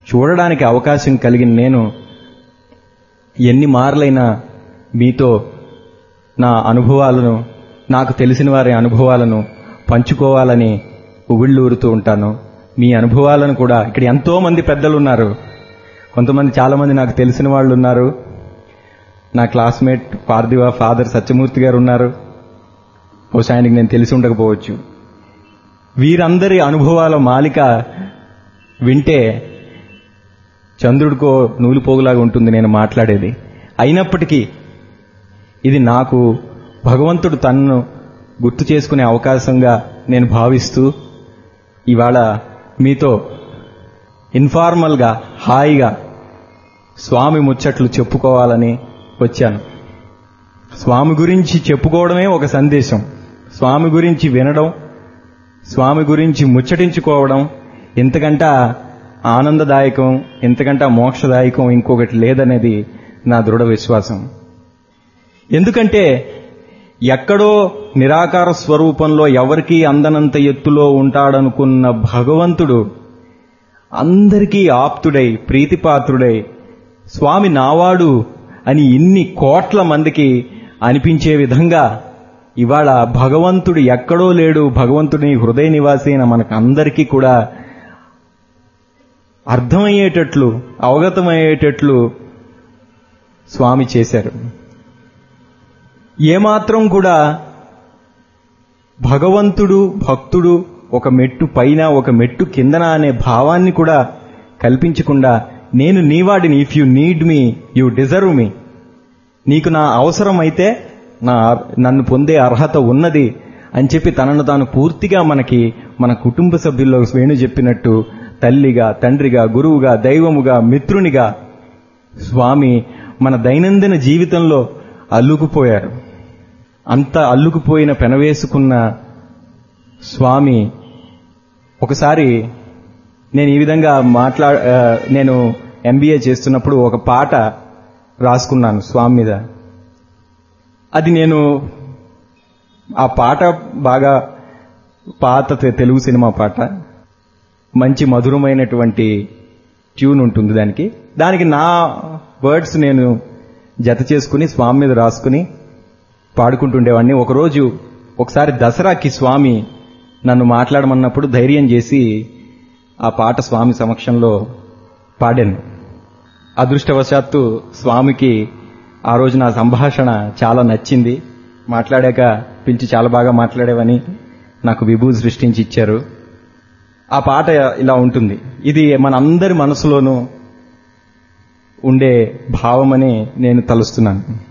చూడడానికి అవకాశం కలిగిన నేను ఎన్ని మార్లైనా మీతో నా అనుభవాలను నాకు తెలిసిన వారి అనుభవాలను పంచుకోవాలని ఉవిళ్ళూరుతూ ఉంటాను మీ అనుభవాలను కూడా ఇక్కడ ఎంతో మంది పెద్దలు ఉన్నారు కొంతమంది చాలా మంది నాకు తెలిసిన వాళ్ళు ఉన్నారు నా క్లాస్మేట్ పార్థివ ఫాదర్ సత్యమూర్తి గారు ఉన్నారు బహుశా ఆయనకి నేను తెలిసి ఉండకపోవచ్చు వీరందరి అనుభవాల మాలిక వింటే చంద్రుడికో నూలుపోగులాగా ఉంటుంది నేను మాట్లాడేది అయినప్పటికీ ఇది నాకు భగవంతుడు తనను గుర్తు చేసుకునే అవకాశంగా నేను భావిస్తూ ఇవాళ మీతో ఇన్ఫార్మల్గా హాయిగా స్వామి ముచ్చట్లు చెప్పుకోవాలని వచ్చాను స్వామి గురించి చెప్పుకోవడమే ఒక సందేశం స్వామి గురించి వినడం స్వామి గురించి ముచ్చటించుకోవడం ఇంతకంట ఆనందదాయకం ఇంతకంట మోక్షదాయకం ఇంకొకటి లేదనేది నా దృఢ విశ్వాసం ఎందుకంటే ఎక్కడో నిరాకార స్వరూపంలో ఎవరికీ అందనంత ఎత్తులో ఉంటాడనుకున్న భగవంతుడు అందరికీ ఆప్తుడై ప్రీతిపాత్రుడై స్వామి నావాడు అని ఇన్ని కోట్ల మందికి అనిపించే విధంగా ఇవాళ భగవంతుడు ఎక్కడో లేడు భగవంతుడి హృదయ నివాసి అయిన మనకందరికీ కూడా అర్థమయ్యేటట్లు అవగతమయ్యేటట్లు స్వామి చేశారు ఏమాత్రం కూడా భగవంతుడు భక్తుడు ఒక మెట్టు పైన ఒక మెట్టు కిందన అనే భావాన్ని కూడా కల్పించకుండా నేను నీవాడిని if you need me you deserve me నీకు నా అవసరం అయితే నా నన్ను పొందే అర్హత ఉన్నది అని చెప్పి తనను తాను పూర్తిగా మనకి మన కుటుంబ సభ్యుల్లో వేణు చెప్పినట్టు తల్లిగా తండ్రిగా గురువుగా దైవముగా మిత్రునిగా స్వామి మన దైనందిన జీవితంలో అల్లుకుపోయారు అంత అల్లుకుపోయిన పెనవేసుకున్న స్వామి ఒకసారి నేను ఈ విధంగా మాట్లా ఆ, నేను ఎంబీఏ చేస్తున్నప్పుడు ఒక పాట రాసుకున్నాను స్వామి మీద అది నేను ఆ పాట బాగా పాత తె- తెలుగు సినిమా పాట మంచి మధురమైనటువంటి ట్యూన్ ఉంటుంది దానికి దానికి నా వర్డ్స్ నేను జత చేసుకుని స్వామి మీద రాసుకుని పాడుకుంటుండేవాడిని ఒకరోజు ఒకసారి దసరాకి స్వామి నన్ను మాట్లాడమన్నప్పుడు ధైర్యం చేసి ఆ పాట స్వామి సమక్షంలో పాడాను అదృష్టవశాత్తు స్వామికి ఆ రోజు నా సంభాషణ చాలా నచ్చింది మాట్లాడాక పిలిచి చాలా బాగా మాట్లాడేవని నాకు విభూతి సృష్టించి ఇచ్చారు ఆ పాట ఇలా ఉంటుంది ఇది మనందరి మనసులోనూ ఉండే భావమని నేను తలుస్తున్నాను